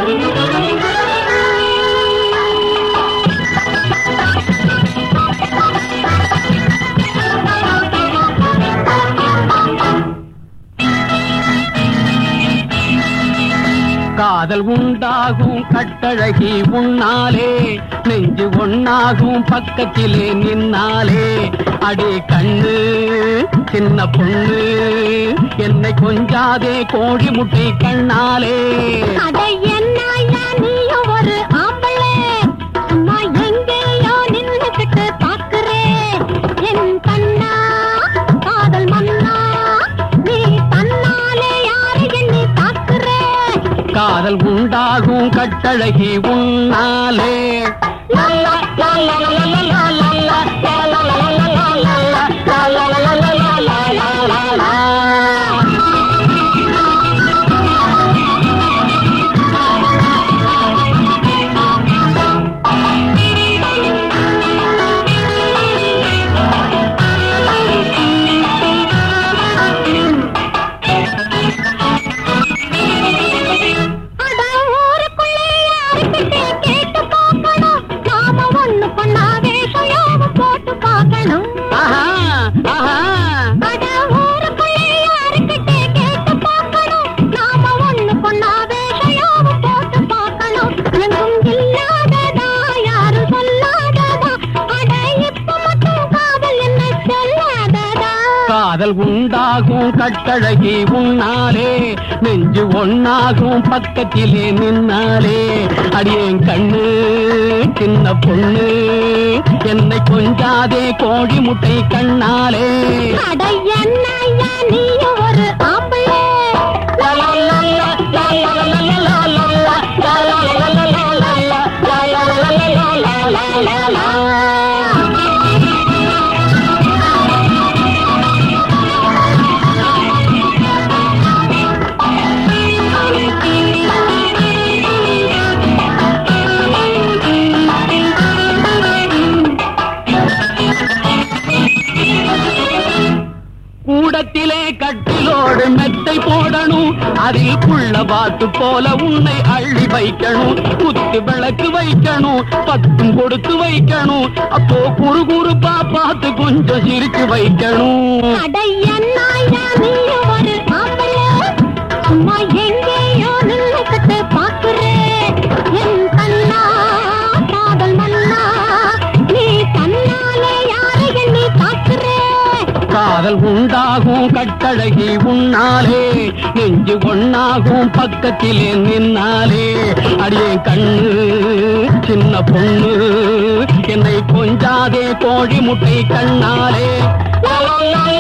காதல் உண்டாகும் கட்டழகி உன்னாலே நெஞ்சு ஒன்னாகும் பக்கத்திலே நின்னாலே அடே கண்ணு சின்ன பொண்ணு என்னை கொஞ்சாதே கோழி முட்டை கண்ணாலே அட என்னய்யா நீயும் ஒரு ஆம்பளை சும்மா எங்கேயோ நின்னுகிட்டு பாக்குறே என் கண்ணா காதல் மன்னா நீ தன்னாலே யாரை எண்ணி தாக்குறே காதல் உண்டாகும் கட்டழகி உன்னாலே லல்லா, லல்லா, லல்லா, லல்லா, லல்லா, லல்லா, லல்லா, லல்லா, லல்லா, லல்லா, லல்லா, லல்லா, லல்லா. அட ஊருக்குள்ளே யாருக்கிட்டே கேட்டு பார்க்கணும் நாம ஒண்ணு பண்ணா வேஷம் போட்டு பார்க்கணும் ஆஹா, ஆஹா. அட ஊருக்குள்ளே யாருக்கிட்டே கேட்டு பார்க்கணும் நாம ஒண்ணு பண்ணா வேஷம் போட்டு பார்க்கணும் எங்கும் இல்லாததா யாரும் சொல்லாததா அட இப்ப மட்டும் காதல் என்ன சொல்லாததா காதல் உண்டாகும் கட்டழகி உன்னாலே நெஞ்சு ஒன்னாகும் பக்கத்திலே நின்னாலே அடியேன் கண்ணு சின்ன பொண்ணு என்னை கொஞ்சாதே கோழி முட்டை கண்ணாலே அட என்னய்யா நீயும் ஒரு ஆம்பளை கூடத்திலே கட்டிலோடு மெத்தை போடணும் அதில் புள்ள பாட்டு போல உன்னை அள்ளி வைக்கணும் குத்து விளக்கு வைக்கணும் பத்தும் கொடுத்து வைக்கணும் அப்போ குறு குறுப்பா பார்த்து கொஞ்சம் சிரிச்சு வைக்கணும் அட என்னய்யா நீயும் ஒரு ஆம்பளை சும்மா எங்கேயோ நின்னுக்கிட்டு பாக்குறே என் கண்ணா காதல் மன்னா நீ தன்னாலே யாரை எண்ணி தாக்குறே காதல் உண்டாகும் கட்டழகி உன்னாலே நெஞ்சு ஒன்னாகும் பக்கத்திலே நின்னாலே அடியே கண்ணு சின்ன பொண்ணு என்னை கொஞ்சாதே கோழி முட்டை கண்ணாலே லா, லா, லா,